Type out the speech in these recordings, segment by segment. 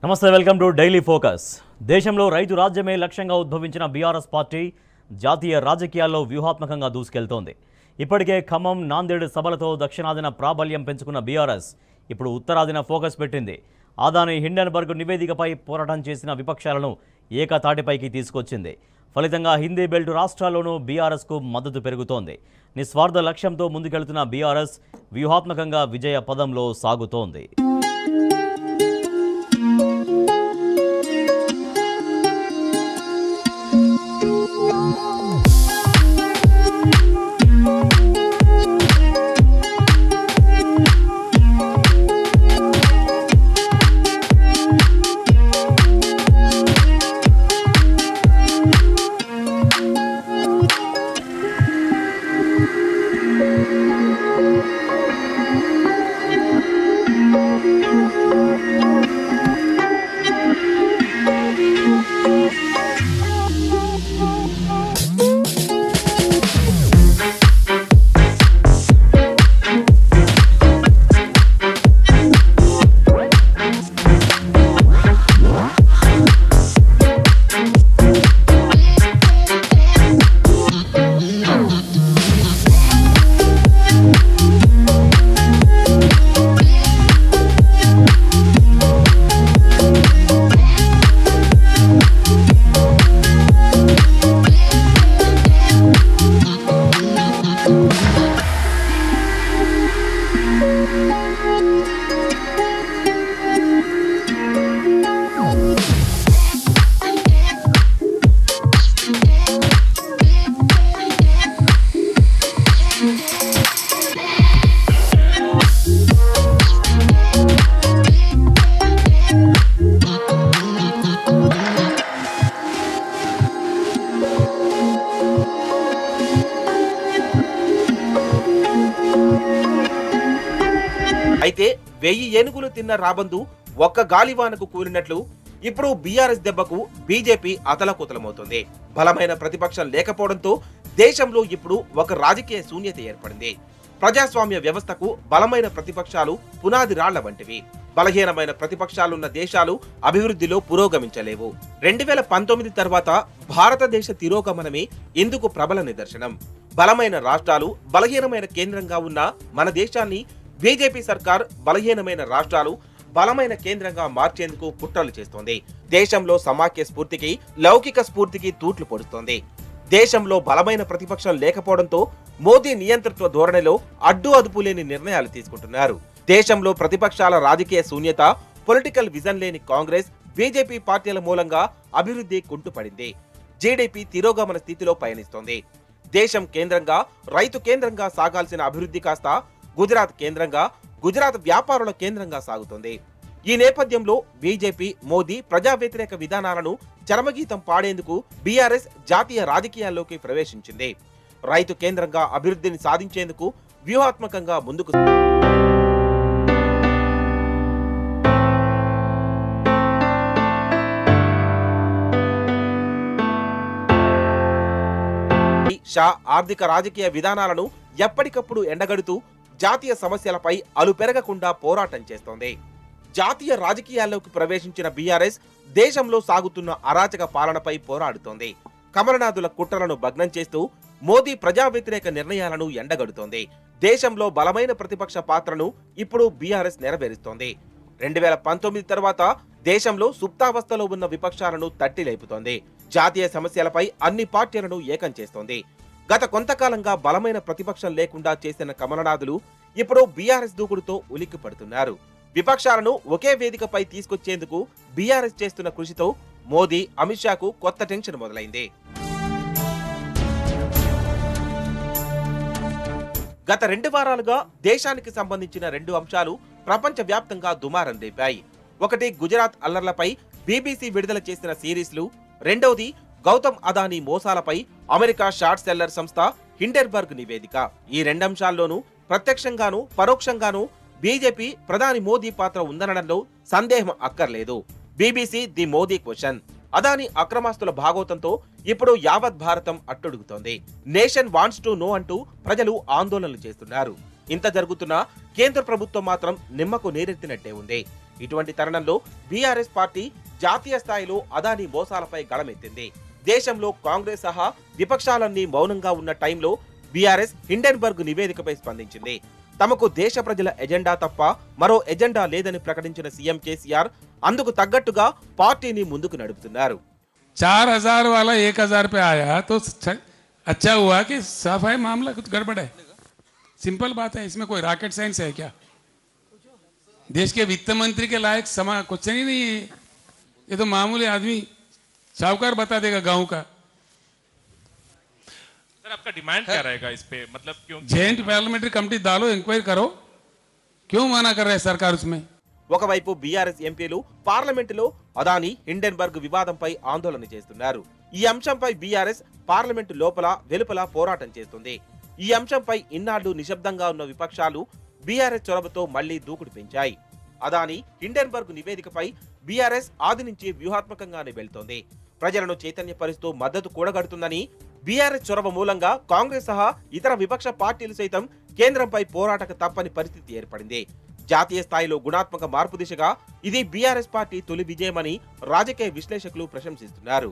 నమస్తే welcome to daily focus దేశంలో రైతు రాజ్యమే లక్ష్యంగా ఉద్భవించిన బీఆర్ఎస్ పార్టీ జాతీయ రాజకీయాల్లో వ్యూహాత్మకంగా దూసుకెళ్తోంది ఇప్పటికే ఖమ్మం నాందేడ్ సభలతో దక్షిణాదిన ప్రాబల్యం పెంచుకున్న బీఆర్ఎస్ ఇప్పుడు ఉత్తరాదిన ఫోకస్ పెట్టింది ఆదాని హిండెన్బర్గ్ నివేదికపై పోరాటం చేసిన విపక్షాలను ఏకతాటిపైకి తీసుకొచ్చింది ఫలితంగా హిందీ బెల్ట్ రాష్ట్రాల్లోనూ బీఆర్ఎస్కు మద్దతు పెరుగుతోంది నిస్వార్థ లక్ష్యంతో ముందుకెళ్తున్న బీఆర్ఎస్ వ్యూహాత్మకంగా విజయ పదంలో సాగుతోంది అయితే వెయ్యి ఏనుగులు తిన్న రాబందు ఒక్క గాలివానకు కూలినట్లు ఇప్పుడు బీఆర్ఎస్ దెబ్బకు బీజేపీ అతలకుతలమవుతుంది బలమైన ప్రతిపక్షం లేకపోవడంతో దేశంలో ఇప్పుడు ఒక రాజకీయ శూన్యత ఏర్పడింది ప్రజాస్వామ్య వ్యవస్థకు బలమైన ప్రతిపక్షాలు పునాది రాళ్ల వంటివి బలహీనమైన ప్రతిపక్షాలున్న దేశాలు అభివృద్ధిలో పురోగమించలేవు రెండు వేల పంతొమ్మిది తర్వాత భారతదేశ తిరోగమనమే ఇందుకు ప్రబల నిదర్శనం బలమైన రాష్ట్రాలు బలహీనమైన కేంద్రంగా ఉన్న మన దేశాన్ని బీజేపీ సర్కార్ బలహీనమైన రాష్ట్రాలు బలమైన కేంద్రంగా మార్చేందుకు కుట్రలు చేస్తోంది దేశంలో సమాఖ్య స్ఫూర్తికి లౌకిక స్ఫూర్తికి తూట్లు పొడుస్తోంది దేశంలో బలమైన ప్రతిపక్షం లేకపోవడంతో మోదీ నియంతృత్వ ధోరణిలో అడ్డు అదుపు లేని నిర్ణయాలు తీసుకుంటున్నారు దేశంలో ప్రతిపక్షాల రాజకీయ శూన్యత పొలిటికల్ విజన్ లేని కాంగ్రెస్ బీజేపీ పార్టీల మూలంగా అభివృద్ధి కుంటుపడింది జీడీపీ తిరోగమన స్థితిలో పయనిస్తోంది దేశం కేంద్రంగా రైతు కేంద్రంగా సాగాల్సిన అభివృద్ధి కాస్త గుజరాత్ కేంద్రంగా గుజరాత్ వ్యాపారుల కేంద్రంగా సాగుతోంది ఈ నేపథ్యంలో బీజేపీ మోదీ ప్రజా వ్యతిరేక విధానాలను చరమగీతం పాడేందుకు బీఆర్ఎస్ జాతీయ రాజకీయాల్లోకి ప్రవేశించింది రైతు కేంద్రంగా అభివృద్ధిని సాధించేందుకు వ్యూహాత్మకంగా ముందుకు షా ఆర్థిక రాజకీయ విధానాలను ఎప్పటికప్పుడు ఎండగడుతూ జాతీయ సమస్యలపై అలుపెరగకుండా పోరాటం చేస్తోంది జాతీయ రాజకీయాల్లోకి ప్రవేశించిన బీఆర్ఎస్ దేశంలో సాగుతున్న అరాచక పాలనపై పోరాడుతోంది కమలనాథుల కుట్రలను భగ్నం చేస్తూ మోదీ ప్రజా వ్యతిరేక నిర్ణయాలను ఎండగడుతోంది దేశంలో బలమైన ప్రతిపక్ష పాత్రను ఇప్పుడు బీఆర్ఎస్ నెరవేరుస్తోంది రెండు వేల పంతొమ్మిది తర్వాత దేశంలో సుప్తావస్థలో ఉన్న విపక్షాలను తట్టి లేపుతోంది జాతీయ సమస్యలపై అన్ని పార్టీలను ఏకం చేస్తోంది గత కొంతకాలంగా బలమైన ప్రతిపక్షం లేకుండా చేసిన కమలనాథులు ఇప్పుడు బీఆర్ఎస్ దూకుడుతో ఉలిక్కి పడుతున్నారు విపక్షాలను ఒకే వేదికపై తీసుకొచ్చేందుకు బీఆర్ఎస్ చేస్తున్న కృషితో మోదీ అమిత్ షాకు కొత్త టెన్షన్ మొదలైంది గత రెండు వారాలుగా దేశానికి సంబంధించిన రెండు అంశాలు ప్రపంచ వ్యాప్తంగా దుమారం రేపాయి ఒకటి గుజరాత్ అల్లర్లపై బీబీసీ విడుదల చేసిన సిరీస్లు రెండవది గౌతమ్ అదానీ మోసాలపై అమెరికా షార్ట్ సెల్లర్ సంస్థ హిండెర్బర్గ్ నివేదిక ఈ రెండంశాల్లోనూ ప్రత్యక్షంగాను పరోక్షంగాను బీజేపీ ప్రధాని మోదీ పాత్ర ఉందనడంలో సందేహం అక్కర్లేదు BBC the Modi question Adani అక్రమాస్తుల భాగోతంతో ఇప్పుడు యావత్ భారతం అట్టుడుగుతోంది నేషన్ వాంట్స్ టు నో అంటూ ప్రజలు ఆందోళనలు చేస్తున్నారు ఇంత జరుగుతున్నా కేంద్ర ప్రభుత్వం మాత్రం నిమ్మకు నీరెత్తినట్టే ఉంది ఇటువంటి తరుణంలో బీఆర్ఎస్ పార్టీ జాతీయ స్థాయిలో అదానీ మోసాలపై గళమెత్తింది దేశంలో కాంగ్రెస్ సహా విపక్షాలన్నీ మౌనంగా ఉన్న టైంలో బీఆర్ఎస్ హిండెన్బర్గ్ నివేదికపై స్పందించింది తమకు దేశ ప్రజల ఎజెండా తప్ప మరో ఎజెండా లేదని ప్రకటించిన సీఎం కేసీఆర్ అందుకు తగ్గట్టుగా పార్టీని ముందుకు నడుపుతున్నారు चार हजार वाला एक हजार पे आया तो छ- अच्छा हुआ कि सफाई मामला कुछ गड़बड़ है सिंपल बात है इसमें कोई रॉकेट साइंस है क्या देश के वित्त मंत्री के लायक समा कुछ ही नहीं है ये तो मामूली आदमी साहूकार बता देगा गांव का सर आपका डिमांड क्या रहेगा इस पे मतलब क्यों जॉइंट पार्लियामेंट्री कमेटी डालो इंक्वायरी करो क्यों मना कर रहे हैं सरकार उसमें ఒకవైపు బీఆర్ఎస్ ఎంపీలు పార్లమెంటులో అదానీ హిండెన్బర్గ్ వివాదంపై ఆందోళన చేస్తున్నారు ఈ అంశంపై బీఆర్ఎస్ పార్లమెంటు లోపల వెలుపల పోరాటం చేస్తుంది ఈ అంశంపై ఇన్నాళ్లు నిశ్శబ్దంగా ఉన్న విపక్షాలు బీఆర్ఎస్ చొరవతో మళ్లీ దూకుడు పెంచాయి అదానీ హిండెన్బర్గ్ నివేదికపై బీఆర్ఎస్ ఆది నుంచి వ్యూహాత్మకంగానే వెళ్తోంది ప్రజలను చైతన్యపరుస్తూ మద్దతు కూడగడుతుందని బీఆర్ఎస్ చొరవ మూలంగా కాంగ్రెస్ సహా ఇతర విపక్ష పార్టీలు సైతం కేంద్రంపై పోరాటక తప్పని పరిస్థితి ఏర్పడింది జాతీయ స్థాయిలో గుణాత్మక మార్పు దిశగా ఇది బీఆర్ఎస్ పార్టీ తొలి విజయమని రాజకీయ విశ్లేషకులు ప్రశంసిస్తున్నారు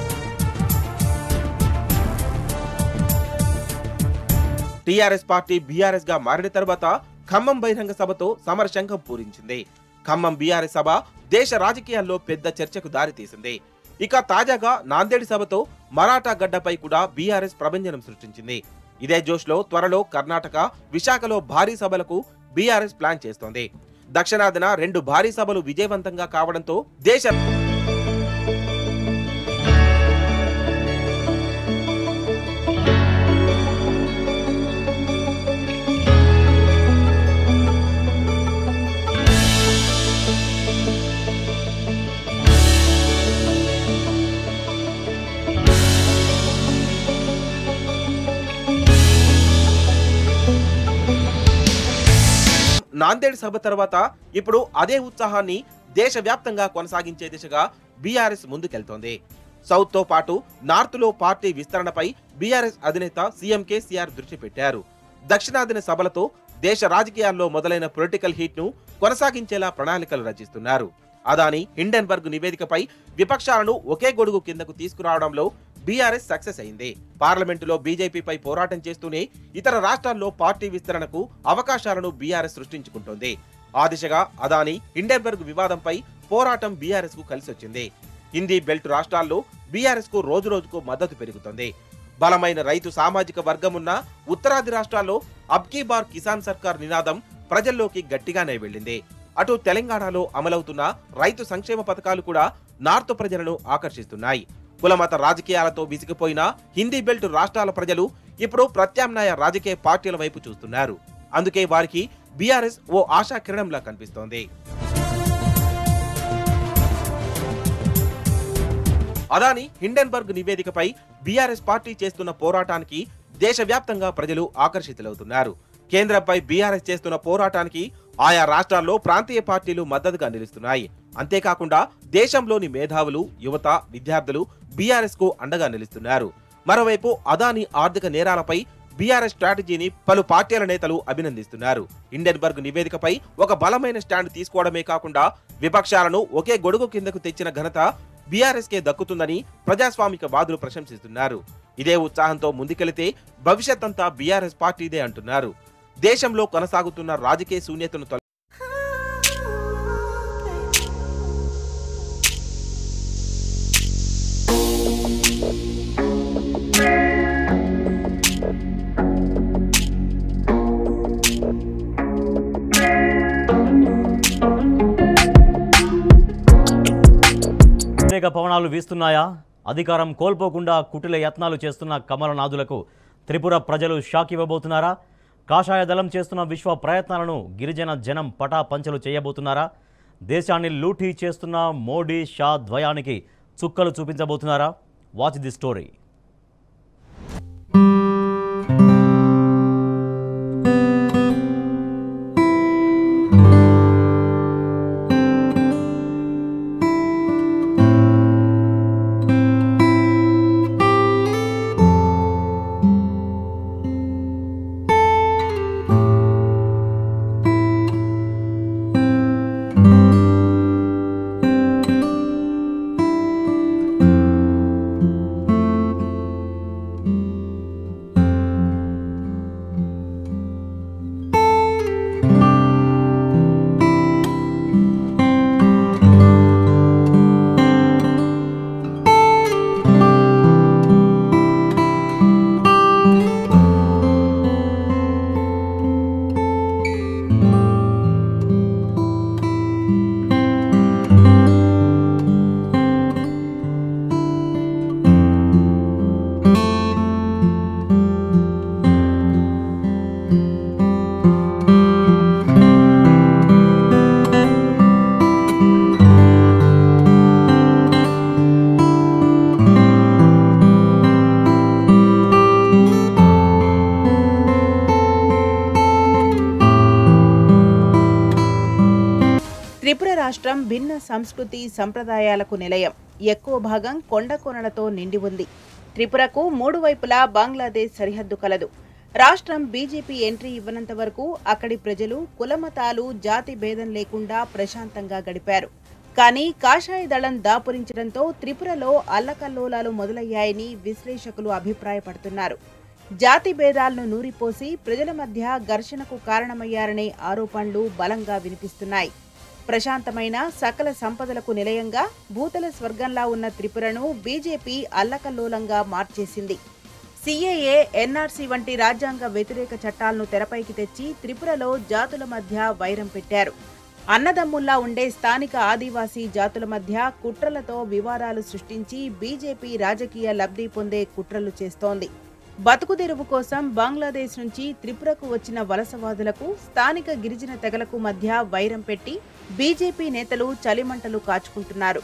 టీఆర్ఎస్ పార్టీ బీఆర్ఎస్ గా మారిన తర్వాత ఖమ్మం బహిరంగ సభతో సమరశంఖం పూరించింది ఖమ్మం బీఆర్ఎస్ సభ దేశ రాజకీయాల్లో పెద్ద చర్చకు దారితీసింది ఇక తాజాగా నాందేడి సభతో మరాఠా గడ్డపై కూడా బీఆర్ఎస్ ప్రభంజనం సృష్టించింది ఇదే జోష్లో త్వరలో కర్ణాటక విశాఖలో భారీ సభలకు బీఆర్ఎస్ ప్లాన్ చేస్తోంది దక్షిణాదిన రెండు భారీ సభలు విజయవంతంగా కావడంతో దేశ నాందేడ్ సభ తర్వాత ఇప్పుడు అదే ఉత్సాహాన్ని దేశవ్యాప్తంగా కొనసాగించే దిశగా బీఆర్ఎస్ ముందుకెళ్తోంది సౌత్ తో పాటు నార్త్ లో పార్టీ విస్తరణపై బీఆర్ఎస్ అధినేత సీఎం కేసీఆర్ దృష్టి పెట్టారు దక్షిణాదిన సభలతో దేశ రాజకీయాల్లో మొదలైన పొలిటికల్ హీట్ ను కొనసాగించేలా ప్రణాళికలు రచిస్తున్నారు అదాని హిండెన్బర్గ్ నివేదికపై విపక్షాలను ఒకే గొడుగు కిందకు తీసుకురావడంలో బీఆర్ఎస్ సక్సెస్ అయింది పార్లమెంటులో బీజేపీపై పోరాటం చేస్తూనే ఇతర రాష్ట్రాల్లో పార్టీ విస్తరణకు అవకాశాలను బీఆర్ఎస్ సృష్టించుకుంటోంది ఆ దిశగా అదాని హిండెన్బర్గ్ వివాదంపై పోరాటం బీఆర్ఎస్ కు కలిసొచ్చింది హిందీ బెల్ట్ రాష్ట్రాల్లో బీఆర్ఎస్ కు రోజు రోజుకు మద్దతు పెరుగుతోంది బలమైన రైతు సామాజిక వర్గం ఉన్న ఉత్తరాది రాష్ట్రాల్లో అబ్కీ బార్ కిసాన్ సర్కార్ నినాదం ప్రజల్లోకి గట్టిగానే వెళ్ళింది అటు తెలంగాణలో అమలవుతున్న రైతు సంక్షేమ పథకాలు కూడా నార్త్ ప్రజలను ఆకర్షిస్తున్నాయి కులమత రాజకీయాలతో విసిగిపోయిన హిందీ బెల్ట్ రాష్ట్రాల ప్రజలు ఇప్పుడు ప్రత్యామ్నాయ రాజకీయ పార్టీల వైపు చూస్తున్నారు అందుకే వారికి బీఆర్ఎస్ ఓ ఆశా కిరణంలా కనిపిస్తోంది అదాని హిండెన్బర్గ్ నివేదికపై బీఆర్ఎస్ పార్టీ చేస్తున్న పోరాటానికి దేశవ్యాప్తంగా ప్రజలు ఆకర్షితులవుతున్నారు కేంద్రంపై బీఆర్ఎస్ చేస్తున్న పోరాటానికి ఆయా రాష్ట్రాల్లో ప్రాంతీయ పార్టీలు మద్దతుగా నిలుస్తున్నాయి అంతేకాకుండా దేశంలోని మేధావులు యువత విద్యార్థులు బీఆర్ఎస్ కు అండగా నిలుస్తున్నారు మరోవైపు అదాని ఆర్థిక నేరాలపై బీఆర్ఎస్ స్ట్రాటజీని పలు పార్టీల నేతలు అభినందిస్తున్నారు హిండెన్బర్గ్ నివేదికపై ఒక బలమైన స్టాండ్ తీసుకోవడమే కాకుండా విపక్షాలను ఒకే గొడుగు కిందకు తెచ్చిన ఘనత బీఆర్ఎస్ కే దక్కుతుందని ప్రజాస్వామిక వాదులు ప్రశంసిస్తున్నారు ఇదే ఉత్సాహంతో ముందుకెళితే భవిష్యత్ అంతా బీఆర్ఎస్ పార్టీదే అంటున్నారు దేశంలో కొనసాగుతున్న రాజకీయ శూన్యతను తొల- వ్యతిరేక పవనాలు వీస్తున్నాయా అధికారం కోల్పోకుండా కుటిల యత్నాలు చేస్తున్న కమలనాథులకు త్రిపుర ప్రజలు షాక్ ఇవ్వబోతున్నారా కాషాయ దళం చేస్తున్న విశ్వ ప్రయత్నాలను గిరిజన జనం పటాపంచలు చేయబోతున్నారా దేశాన్ని లూటీ చేస్తున్న మోడీ షా ద్వయానికి చుక్కలు చూపించబోతున్నారా వాచ్ ది స్టోరీ రాష్ట్రం భిన్న సంస్కృతి సంప్రదాయాలకు నిలయం ఎక్కువ భాగం కొండ కొనలతో నిండి ఉంది త్రిపురకు మూడు వైపులా బంగ్లాదేశ్ సరిహద్దు కలదు రాష్ట్రం బీజేపీ ఎంట్రీ ఇవ్వనంత వరకు అక్కడి ప్రజలు కులమతాలు జాతి భేదం లేకుండా ప్రశాంతంగా గడిపారు కానీ కాషాయ దళం దాపురించడంతో త్రిపురలో అల్లకల్లోలాలు మొదలయ్యాయని విశ్లేషకులు అభిప్రాయపడుతున్నారు జాతి భేదాలను నూరిపోసి ప్రజల మధ్య ఘర్షణకు కారణమయ్యారనే ఆరోపణలు బలంగా వినిపిస్తున్నాయి ప్రశాంతమైన సకల సంపదలకు నిలయంగా భూతల స్వర్గంలా ఉన్న త్రిపురను బీజేపీ అల్లకల్లోలంగా మార్చేసింది సీఏఏ ఎన్ఆర్సీ వంటి రాజ్యాంగ వ్యతిరేక చట్టాలను తెరపైకి తెచ్చి త్రిపురలో జాతుల మధ్య వైరం పెట్టారు అన్నదమ్ముల్లా ఉండే స్థానిక ఆదివాసీ జాతుల మధ్య కుట్రలతో వివాదాలు సృష్టించి బీజేపీ రాజకీయ లబ్ధి పొందే కుట్రలు చేస్తోంది బతుకుదెరువు కోసం బంగ్లాదేశ్ నుంచి త్రిపురకు వచ్చిన వలసవాదులకు స్థానిక గిరిజన తెగలకు మధ్య వైరం పెట్టి బీజేపీ నేతలు చలిమంటలు కాచుకుంటున్నారు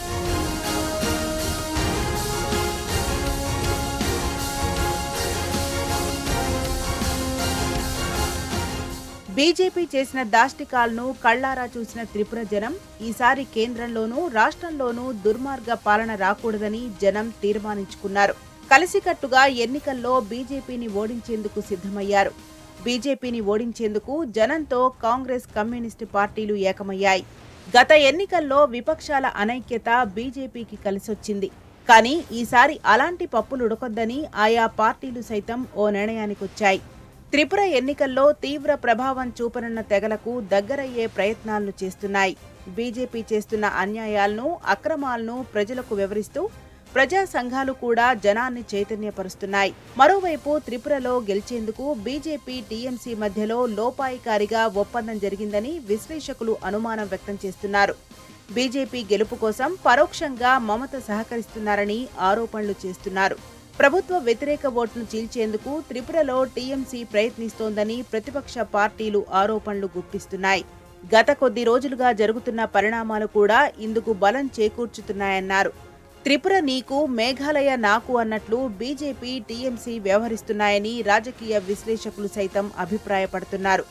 బీజేపీ చేసిన దాష్టికాలను కళ్లారా చూసిన త్రిపుర జనం ఈసారి కేంద్రంలోనూ రాష్ట్రంలోనూ దుర్మార్గ పాలన రాకూడదని జనం తీర్మానించుకున్నారు కలిసికట్టుగా ఎన్నికల్లో బీజేపీని ఓడించేందుకు సిద్ధమయ్యారు బీజేపీని ఓడించేందుకు జనంతో కాంగ్రెస్ కమ్యూనిస్టు పార్టీలు ఏకమయ్యాయి గత ఎన్నికల్లో విపక్షాల అనైక్యత బీజేపీకి కలిసొచ్చింది కానీ ఈసారి అలాంటి పప్పులు ఉడకొద్దని ఆయా పార్టీలు సైతం ఓ నిర్ణయానికొచ్చాయి త్రిపుర ఎన్నికల్లో తీవ్ర ప్రభావం చూపనున్న తెగలకు దగ్గరయ్యే ప్రయత్నాలను చేస్తున్నాయి బీజేపీ చేస్తున్న అన్యాయాలను అక్రమాలను ప్రజలకు వివరిస్తూ ప్రజా సంఘాలు కూడా జనాన్ని చైతన్యపరుస్తున్నాయి మరోవైపు త్రిపురలో గెలిచేందుకు బీజేపీ టీఎంసీ మధ్యలో లోపాయికారిగా ఒప్పందం జరిగిందని విశ్లేషకులు అనుమానం వ్యక్తం చేస్తున్నారు బీజేపీ గెలుపు కోసం పరోక్షంగా మమత సహకరిస్తున్నారని ఆరోపణలు చేస్తున్నారు ప్రభుత్వ వ్యతిరేక ఓటును చీల్చేందుకు త్రిపురలో టీఎంసీ ప్రయత్నిస్తోందని ప్రతిపక్ష పార్టీలు ఆరోపణలు గుప్పిస్తున్నాయి గత కొద్ది రోజులుగా జరుగుతున్న పరిణామాలు కూడా ఇందుకు బలం చేకూర్చుతున్నాయన్నారు త్రిపుర నీకు మేఘాలయ నాకు అన్నట్లు బీజేపీ టీఎంసీ వ్యవహరిస్తున్నాయని రాజకీయ విశ్లేషకులు సైతం అభిప్రాయపడుతున్నారు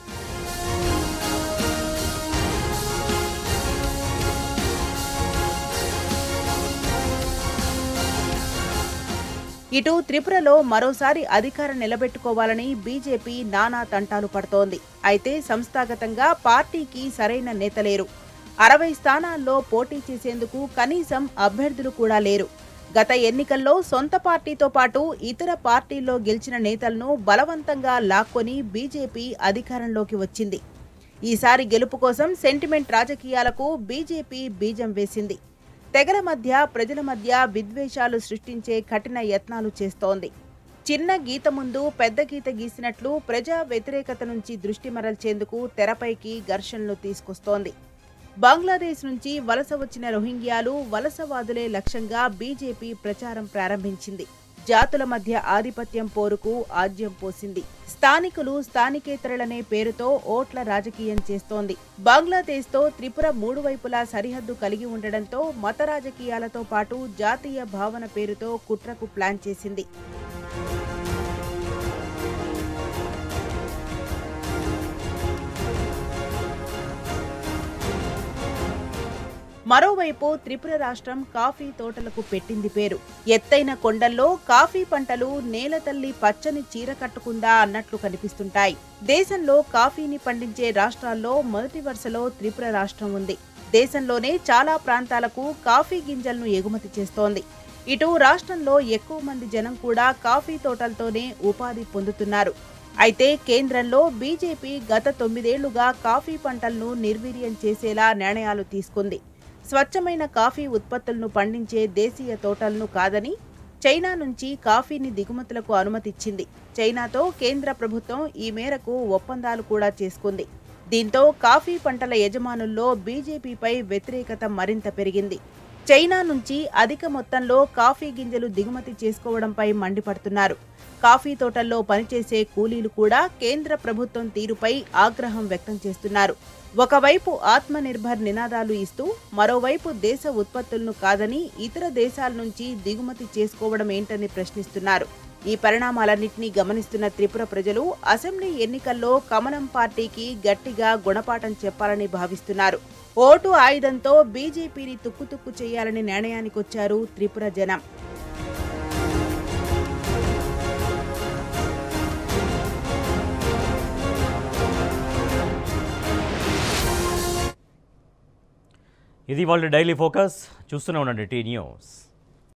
ఇటు త్రిపురలో మరోసారి అధికారం నిలబెట్టుకోవాలని బీజేపీ నానా తంటాలు పడుతోంది అయితే సంస్థాగతంగా పార్టీకి సరైన నేత లేరు అరవై స్థానాల్లో పోటీ చేసేందుకు కనీసం అభ్యర్థులు కూడా లేరు గత ఎన్నికల్లో సొంత పార్టీతో పాటు ఇతర పార్టీల్లో గెలిచిన నేతలను బలవంతంగా లాక్కొని బీజేపీ అధికారంలోకి వచ్చింది ఈసారి గెలుపు కోసం సెంటిమెంట్ రాజకీయాలకు బీజేపీ బీజం వేసింది తెగల మధ్య ప్రజల మధ్య విద్వేషాలు సృష్టించే కఠిన యత్నాలు చేస్తోంది చిన్న గీత ముందు పెద్ద గీత గీసినట్లు ప్రజా వ్యతిరేకత నుంచి దృష్టి మరల్చేందుకు తెరపైకి ఘర్షణలు తీసుకొస్తోంది బంగ్లాదేశ్ నుంచి వలస వచ్చిన రోహింగ్యాలు వలసవాదులే లక్ష్యంగా బీజేపీ ప్రచారం ప్రారంభించింది జాతుల మధ్య ఆధిపత్యం పోరుకు ఆజ్యం పోసింది స్థానికులు స్థానికేతరులనే పేరుతో ఓట్ల రాజకీయం చేస్తోంది బంగ్లాదేశ్తో త్రిపుర మూడు వైపులా సరిహద్దు కలిగి ఉండడంతో మత రాజకీయాలతో పాటు జాతీయ భావన పేరుతో కుట్రకు ప్లాన్ చేసింది మరోవైపు త్రిపుర రాష్ట్రం కాఫీ తోటలకు పెట్టింది పేరు ఎత్తైన కొండల్లో కాఫీ పంటలు నేల తల్లి పచ్చని చీర కట్టుకుందా అన్నట్లు కనిపిస్తుంటాయి దేశంలో కాఫీని పండించే రాష్ట్రాల్లో మొదటి వరుసలో త్రిపుర రాష్ట్రం ఉంది దేశంలోనే చాలా ప్రాంతాలకు కాఫీ గింజలను ఎగుమతి చేస్తోంది ఇటు రాష్ట్రంలో ఎక్కువ మంది జనం కూడా కాఫీ తోటలతోనే ఉపాధి పొందుతున్నారు అయితే కేంద్రంలో బీజేపీ గత తొమ్మిదేళ్లుగా కాఫీ పంటలను నిర్వీర్యం చేసేలా నిర్ణయాలు తీసుకుంది స్వచ్ఛమైన కాఫీ ఉత్పత్తులను పండించే దేశీయ తోటలను కాదని చైనా నుంచి కాఫీని దిగుమతులకు అనుమతిచ్చింది చైనాతో కేంద్ర ప్రభుత్వం ఈ మేరకు ఒప్పందాలు కూడా చేసుకుంది దీంతో కాఫీ పంటల యజమానుల్లో బీజేపీపై వ్యతిరేకత మరింత పెరిగింది చైనా నుంచి అధిక మొత్తంలో కాఫీ గింజలు దిగుమతి చేసుకోవడంపై మండిపడుతున్నారు కాఫీ తోటల్లో పనిచేసే కూలీలు కూడా కేంద్ర ప్రభుత్వం తీరుపై ఆగ్రహం వ్యక్తం చేస్తున్నారు ఒకవైపు ఆత్మనిర్భర్ నినాదాలు ఇస్తూ మరోవైపు దేశ ఉత్పత్తులను కాదని ఇతర దేశాల నుంచి దిగుమతి చేసుకోవడం ఏంటని ప్రశ్నిస్తున్నారు ఈ పరిణామాలన్నింటినీ గమనిస్తున్న త్రిపుర ప్రజలు అసెంబ్లీ ఎన్నికల్లో కమలం పార్టీకి గట్టిగా గుణపాఠం చెప్పాలని భావిస్తున్నారు ఓటు ఆయుధంతో బీజేపీని తుక్కుతుక్కు చేయాలని నిర్ణయానికొచ్చారు త్రిపుర జనం ఇది వాళ్ళ డైలీ ఫోకస్ చూస్తూనే ఉండండి టీ న్యూస్